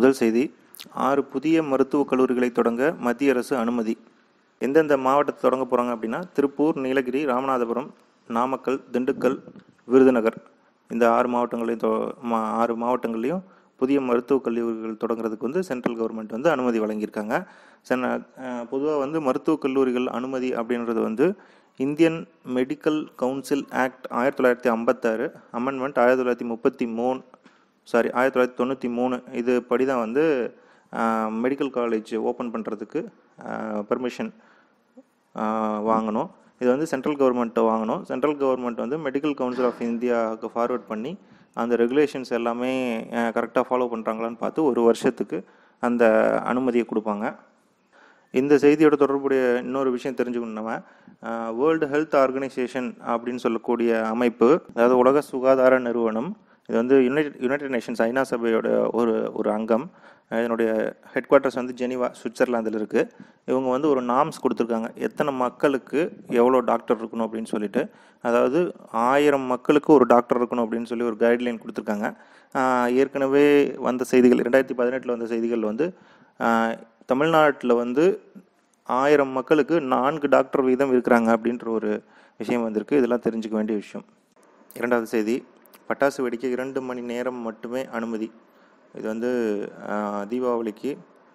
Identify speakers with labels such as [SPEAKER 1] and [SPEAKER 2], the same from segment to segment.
[SPEAKER 1] முதல் செய்தி ஆறு புதிய மருத்துவக் கல்லூரிகளை தொடங்க மத்திய அரசு அனுமதி எந்தெந்த மாவட்டத்தை தொடங்க போகிறாங்க அப்படின்னா திருப்பூர் நீலகிரி ராமநாதபுரம் நாமக்கல் திண்டுக்கல் விருதுநகர் இந்த ஆறு மாவட்டங்களையும் தொ- மா ஆறு மாவட்டங்கள்லையும் புதிய மருத்துவக் கல்லூரிகள் தொடங்குறதுக்கு வந்து சென்ட்ரல் கவர்மெண்ட் வந்து அனுமதி வழங்கியிருக்காங்க சென்ன பொதுவாக வந்து மருத்துவக் கல்லூரிகள் அனுமதி அப்படின்றது வந்து இந்தியன் மெடிக்கல் கவுன்சில் ஆக்ட் ஆயிரத்தி தொள்ளாயிரத்தி ஐம்பத்தாறு அமெண்ட்மெண்ட் ஆயிரத்தி தொள்ளாயிரத்தி முப்பத்தி மூணு சாரி ஆயிரத்தி தொள்ளாயிரத்தி தொண்ணூற்றி மூணு இது படி தான் வந்து மெடிக்கல் காலேஜ் ஓப்பன் பண்ணுறதுக்கு பெர்மிஷன் வாங்கணும் இது வந்து சென்ட்ரல் கவர்மெண்ட்டை வாங்கணும் சென்ட்ரல் கவர்மெண்ட் வந்து மெடிக்கல் கவுன்சில் ஆஃப் இந்தியாவுக்கு ஃபார்வர்ட் பண்ணி அந்த ரெகுலேஷன்ஸ் எல்லாமே கரெக்டாக ஃபாலோ பண்ணுறாங்களான்னு பார்த்து ஒரு வருஷத்துக்கு அந்த அனுமதியை கொடுப்பாங்க இந்த செய்தியோட தொடர்புடைய இன்னொரு விஷயம் தெரிஞ்சுக்கணும் நம்ம வேர்ல்டு ஹெல்த் ஆர்கனைசேஷன் அப்படின்னு சொல்லக்கூடிய அமைப்பு அதாவது உலக சுகாதார நிறுவனம் இது வந்து யுனைடெட் யுனைடெட் நேஷன்ஸ் ஐநா சபையோட ஒரு ஒரு அங்கம் இதனுடைய ஹெட் குவார்ட்டர்ஸ் வந்து ஜெனிவா சுவிட்சர்லாந்தில் இருக்குது இவங்க வந்து ஒரு நாம்ஸ் கொடுத்துருக்காங்க எத்தனை மக்களுக்கு எவ்வளோ டாக்டர் இருக்கணும் அப்படின்னு சொல்லிட்டு அதாவது ஆயிரம் மக்களுக்கு ஒரு டாக்டர் இருக்கணும் அப்படின்னு சொல்லி ஒரு கைட்லைன் கொடுத்துருக்காங்க ஆஹ் ஏற்கனவே வந்த செய்திகள் ரெண்டாயிரத்தி பதினெட்டில் வந்த செய்திகள் வந்து ஆஹ் தமிழ்நாட்டில் வந்து ஆயிரம் மக்களுக்கு நான்கு டாக்டர் வீதம் இருக்கிறாங்க அப்படின்ற ஒரு விஷயம் வந்திருக்கு இதெல்லாம் தெரிஞ்சுக்க வேண்டிய விஷயம் இரண்டாவது செய்தி பட்டாசு வெடிக்க இரண்டு மணி நேரம் மட்டுமே அனுமதி இது வந்து ஆஹ், தீபாவளிக்கு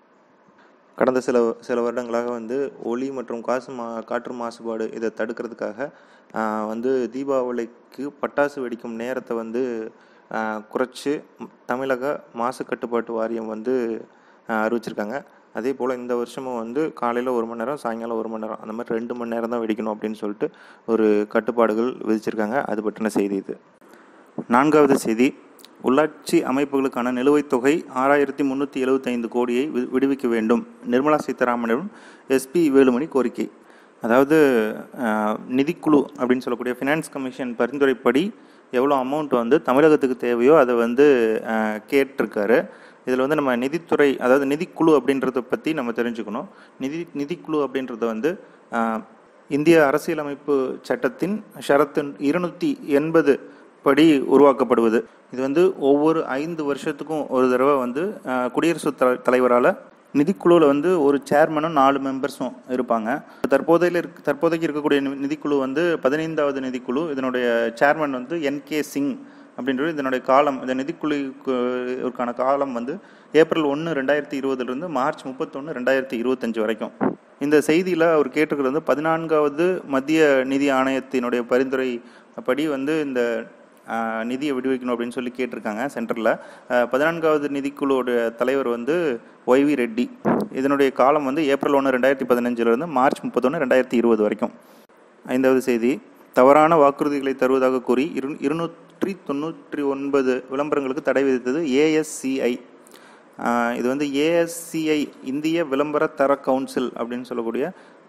[SPEAKER 1] கடந்த சில சில வருடங்களாக வந்து ஒளி மற்றும் காசு மா காற்று மாசுபாடு இதை தடுக்கிறதுக்காக ஆஹ், வந்து தீபாவளிக்கு பட்டாசு வெடிக்கும் நேரத்தை வந்து ஆஹ், குறைச்சு தமிழக மாசு கட்டுப்பாட்டு வாரியம் வந்து ஆஹ், அறிவிச்சிருக்காங்க அதே போல் இந்த வருஷமும் வந்து காலையில் ஒரு மணி நேரம் சாயங்காலம் ஒரு மணி நேரம் அந்த மாதிரி ரெண்டு மணி நேரம் தான் வெடிக்கணும் அப்படின்னு சொல்லிட்டு ஒரு கட்டுப்பாடுகள் விதிச்சிருக்காங்க அது பற்றின செய்தி இது நான்காவது செய்தி உள்ளாட்சி அமைப்புகளுக்கான நிலுவைத் தொகை ஆறாயிரத்தி முந்நூற்றி எழுபத்தைந்து கோடியை வி- விடுவிக்க வேண்டும் நிர்மலா சீதாராமனிடம் எஸ்பி வேலுமணி கோரிக்கை அதாவது அஹ், நிதிக்குழு அப்படின்னு சொல்லக்கூடிய ஃபினான்ஸ் கமிஷன் பரிந்துரைப்படி எவ்வளோ அமௌண்ட் வந்து தமிழகத்துக்கு தேவையோ அதை வந்து அஹ், கேட்டிருக்காரு இதில் வந்து நம்ம நிதித்துறை அதாவது நிதிக்குழு அப்படின்றத பற்றி நம்ம தெரிஞ்சுக்கணும் நிதி நிதிக்குழு அப்படின்றத வந்து அஹ், இந்திய அரசியலமைப்பு சட்டத்தின் ஷரத்து இருநூற்றி எண்பது படி உருவாக்கப்படுவது இது வந்து ஒவ்வொரு ஐந்து வருஷத்துக்கும் ஒரு தடவை வந்து அஹ், குடியரசுத் த தலைவரால் நிதிக்குழுவில் வந்து ஒரு சேர்மனும் நாலு மெம்பர்ஸும் இருப்பாங்க தற்போதையில் இருக்க தற்போதைக்கு இருக்கக்கூடிய நி- நிதிக்குழு வந்து பதினைந்தாவது நிதிக்குழு இதனுடைய சேர்மன் வந்து என் கே சிங் அப்படின்றது இதனுடைய காலம் இந்த நிதிக்குழுக்கான காலம் வந்து ஏப்ரல் ஒன்று ரெண்டாயிரத்தி இருபதுலேருந்து மார்ச் முப்பத்தொன்று ரெண்டாயிரத்தி இருபத்தஞ்சு வரைக்கும் இந்த செய்தியில் அவர் கேட்டிருக்கிறது வந்து பதினான்காவது மத்திய நிதி ஆணையத்தினுடைய பரிந்துரை படி வந்து இந்த ஆஹ், நிதியை விடுவிக்கணும் அப்படின்னு சொல்லி கேட்டிருக்காங்க சென்டரில் பதினான்காவது நிதிக்குழுவோட தலைவர் வந்து ஒய்வி ரெட்டி இதனுடைய காலம் வந்து ஏப்ரல் ஒன்று ரெண்டாயிரத்தி பதினஞ்சுலேருந்து மார்ச் முப்பத்தொன்று ரெண்டாயிரத்தி இருபது வரைக்கும் ஐந்தாவது செய்தி தவறான வாக்குறுதிகளை தருவதாக கூறி இரு இருநூற்றி தொண்ணூற்றி ஒன்பது விளம்பரங்களுக்கு தடை விதித்தது ஏஎஸ்சிஐ இது வந்து ஏஎஸ்சிஐ இந்திய விளம்பர தர கவுன்சில் அப்படின்னு சொல்லக்கூடிய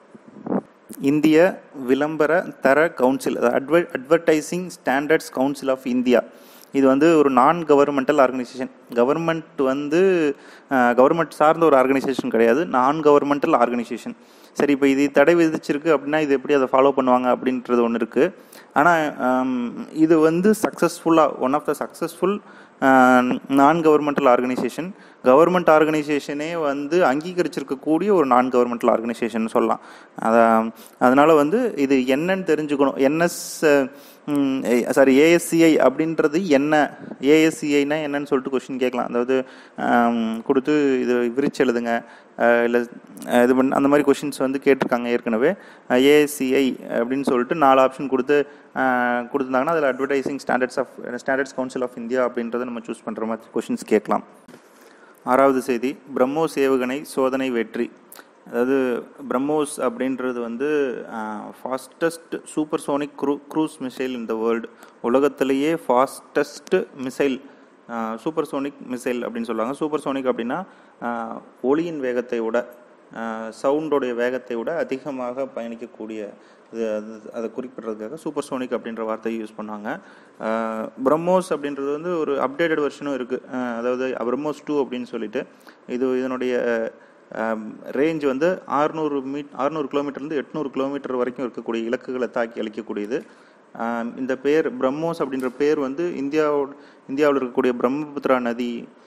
[SPEAKER 1] இந்திய விளம்பர தர கவுன்சில் அட்வர் advertising standards council of India இது வந்து ஒரு நான் கவர்மெண்டல் ஆர்கனைசேஷன் கவர்மெண்ட் வந்து கவர்மெண்ட் சார்ந்த ஒரு ஆர்கனைசேஷன் கிடையாது நான் கவர்மெண்டல் ஆர்கனைசேஷன் சரி இப்போ இது தடை விதிச்சிருக்கு அப்படின்னா இது எப்படி அதை ஃபாலோ பண்ணுவாங்க அப்படின்றது ஒன்று இருக்குது ஆனால் இது வந்து சக்ஸஸ்ஃபுல்லாக one of the successful non governmental organisation government ஆர்கனைசேஷனே வந்து அங்கீகரிச்சிருக்கக்கூடிய ஒரு நான் கவர்மெண்டல் ஆர்கனைசேஷன் சொல்லலாம் அத அதனால் வந்து இது என்னன்னு தெரிஞ்சுக்கணும் என்எஸ் சாரி ஏஎஸ்சிஐ அப்படின்றது என்ன ஏஎஸ்சிஐனா என்னன்னு சொல்லிட்டு கொஷின் கேட்கலாம் அதாவது ஆம், கொடுத்து இது விரிச்சு எழுதுங்க இல்லை இது பண்ண அந்த மாதிரி கொஷின்ஸ் வந்து கேட்டிருக்காங்க ஏற்கனவே ஏஎஸ்சிஐ அப்படின்னு சொல்லிட்டு நாலு ஆப்ஷன் கொடுத்து அஹ், கொடுத்திருந்தாங்கன்னா அதில் advertising standards of standards council of India அப்படின்றத நம்ம சூஸ் பண்ணுற மாதிரி கொஷின்ஸ் கேட்கலாம் ஆறாவது செய்தி பிரம்மோஸ் ஏவுகணை சோதனை வெற்றி அதாவது பிரம்மோஸ் அப்படின்றது வந்து ஃபாஸ்டஸ்ட் சூப்பர் சோனிக் க்ரூ க்ரூஸ் மிசைல் இந்த வேர்ல்டு உலகத்திலேயே fastest missile supersonic missile அப்படின்னு சொல்லுவாங்க சூப்பர் சோனிக் அப்படின்னா ஆஹ், ஒளியின் வேகத்தை விட சவுண்டோடைய வேகத்தை விட அதிகமாக பயணிக்கக்கூடிய இது அது அதை குறிப்பிடுறதுக்காக சூப்பர் சோனிக் அப்படின்ற வார்த்தையை யூஸ் பண்ணாங்க ஆஹ், பிரம்மோஸ் அப்படின்றது வந்து ஒரு அப்டேட்டட் வெர்ஷனும் இருக்குது அதாவது பிரம்மோஸ் டூ அப்படின்னு சொல்லிட்டு இது இதனுடைய ரேஞ்ச் வந்து ஆறுநூறு மீட் ஆறுநூறு கிலோமீட்டர்லேருந்து எட்நூறு கிலோமீட்டர் வரைக்கும் இருக்கக்கூடிய இலக்குகளை தாக்கி அளிக்கக்கூடியது ஆஹ் இந்த பேர் பிரம்மோஸ் அப்படின்ற பேர் வந்து இந்தியாவோட இந்தியாவில் இருக்கக்கூடிய பிரம்மபுத்திரா நதி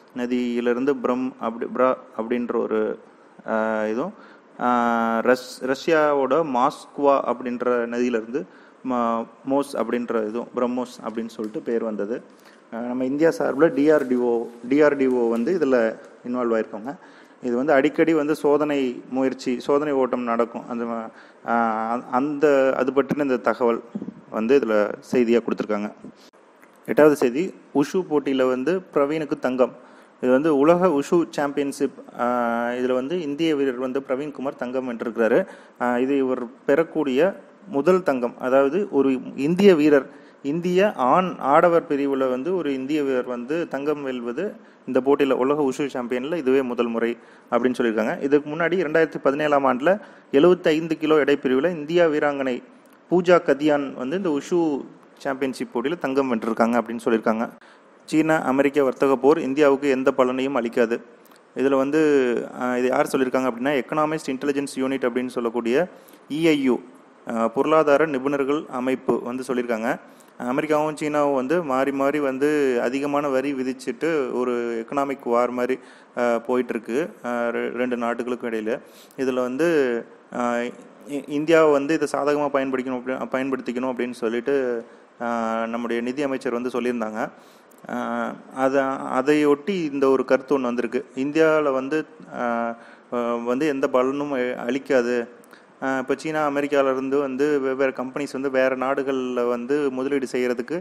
[SPEAKER 1] நதியிலிருந்து பிரம் அப்படி பிரா அப்படின்ற ஒரு ஆஹ், இதுவும் ஆஹ், ரஷ் ரஷ்யாவோட மாஸ்குவா அப்படின்ற நதியிலிருந்து ம- மோஸ் அப்படின்ற இதுவும் பிரம்மோஸ் அப்படின்னு சொல்லிட்டு பேர் வந்தது ஆஹ், நம்ம இந்தியா சார்பில் டிஆர்டிஓ டிஆர்டிஓ வந்து இதில் இன்வால்வ் ஆயிருக்காங்க இது வந்து அடிக்கடி வந்து சோதனை முயற்சி சோதனை ஓட்டம் நடக்கும் அந்த ம- ஆஹ், அந்த அது பற்றின இந்த தகவல் வந்து இதில் செய்தியாக கொடுத்துருக்காங்க எட்டாவது செய்தி உஷு போட்டியில் வந்து பிரவீனுக்கு தங்கம் இது வந்து உலக உஷு சாம்பியன்ஷிப் இதில் வந்து இந்திய வீரர் வந்து பிரவீன்குமார் தங்கம் வென்றிருக்கிறாரு ஆஹ் இது இவர் பெறக்கூடிய முதல் தங்கம் அதாவது ஒரு இந்திய வீரர் இந்திய ஆண் ஆடவர் பிரிவில் வந்து ஒரு இந்திய வீரர் வந்து தங்கம் வெல்வது இந்த போட்டியில் உலக உஷு சாம்பியனில் இதுவே முதல் முறை அப்படின்னு சொல்லியிருக்காங்க இதுக்கு முன்னாடி ரெண்டாயிரத்தி பதினேழாம் ஆண்டில் 75 கிலோ எடைப்பிரிவில் இந்தியா வீராங்கனை பூஜா கதியான் வந்து இந்த உஷு சாம்பியன்ஷிப் போட்டியில் தங்கம் வென்றிருக்காங்க அப்படின்னு சொல்லியிருக்காங்க சீனா அமெரிக்க வர்த்தக போர் இந்தியாவுக்கு எந்த பலனையும் அளிக்காது இதில் வந்து ஆஹ், இது யார் சொல்லியிருக்காங்க அப்படின்னா எக்கனாமிஸ்ட் இன்டெலிஜென்ஸ் யூனிட் அப்படின்னு சொல்லக்கூடிய இஐயு பொருளாதார நிபுணர்கள் அமைப்பு வந்து சொல்லியிருக்காங்க அமெரிக்காவும் சீனாவும் வந்து மாறி மாறி வந்து அதிகமான வரி விதிச்சிட்டு ஒரு எக்கனாமிக் வார் மாதிரி ஆஹ், போயிட்டுருக்கு ஆஹ், ரெ- ரெண்டு நாட்டுகளுக்கும் இடையில் இதில் வந்து ஆஹ், இ- இந்தியாவை வந்து இதை சாதகமாக பயன்படுத்தணும் அப்படி பயன்படுத்திக்கணும் அப்படின்னு சொல்லிட்டு ஆஹ், நம்முடைய நிதி அமைச்சர் வந்து சொல்லியிருந்தாங்க ஆஹ், அதை அதையொட்டி இந்த ஒரு கருத்து ஒன்று வந்திருக்கு இந்தியாவில் வந்து ஆஹ், ஆஹ், வந்து எந்த பலனும் அ- அளிக்காது இப்போ சீனா அமெரிக்கால இருந்து வந்து வெவ்வேறு கம்பெனிஸ் வந்து வேறு நாடுகளில் வந்து முதலீடு செய்கிறதுக்கு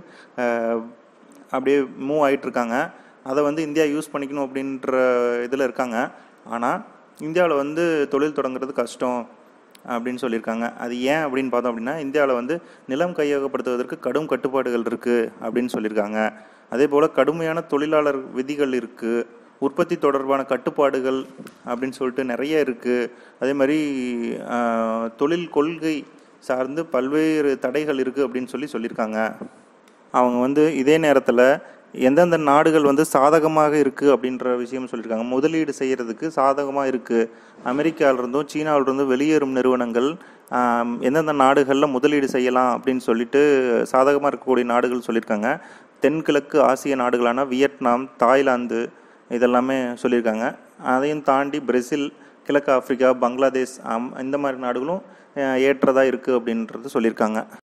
[SPEAKER 1] அப்படியே மூவ் ஆயிட்டு இருக்காங்க அதை வந்து இந்தியா யூஸ் பண்ணிக்கணும் அப்படின்ற இதில் இருக்காங்க ஆனால் இந்தியாவில் வந்து தொழில் தொடங்குறது கஷ்டம் அப்படின்னு சொல்லியிருக்காங்க அது ஏன் அப்படின்னு பார்த்தோம் அப்படின்னா இந்தியாவில் வந்து நிலம் கையகப்படுத்துவதற்கு கடும் கட்டுப்பாடுகள் இருக்குது அப்படின்னு சொல்லியிருக்காங்க அதே போல் கடுமையான தொழிலாளர் விதிகள் இருக்குது உற்பத்தி தொடர்பான கட்டுப்பாடுகள் அப்படின்னு சொல்லிட்டு நிறைய இருக்குது அதே மாதிரி ஆஹ், தொழில் கொள்கை சார்ந்து பல்வேறு தடைகள் இருக்குது அப்படின்னு சொல்லி சொல்லியிருக்காங்க அவங்க வந்து இதே நேரத்தில் எந்தெந்த நாடுகள் வந்து சாதகமாக இருக்குது அப்படின்ற விஷயம் சொல்லியிருக்காங்க முதலீடு செய்கிறதுக்கு சாதகமாக இருக்குது அமெரிக்காவிலிருந்தும் சீனாவிலிருந்தும் வெளியேறும் நிறுவனங்கள் ஆம், எந்தெந்த நாடுகளில் முதலீடு செய்யலாம் அப்படின்னு சொல்லிட்டு சாதகமாக இருக்கக்கூடிய நாடுகள் சொல்லியிருக்காங்க தென்கிழக்கு ஆசிய நாடுகளான வியட்நாம் தாய்லாந்து இதெல்லாமே சொல்லியிருக்காங்க அதையும் தாண்டி பிரேசில் கிழக்கு ஆப்பிரிக்கா பங்களாதேஷ் ஆம், இந்த மாதிரி நாடுகளும் அஹ், ஏற்றதா இருக்குது அப்படின்றது சொல்லியிருக்காங்க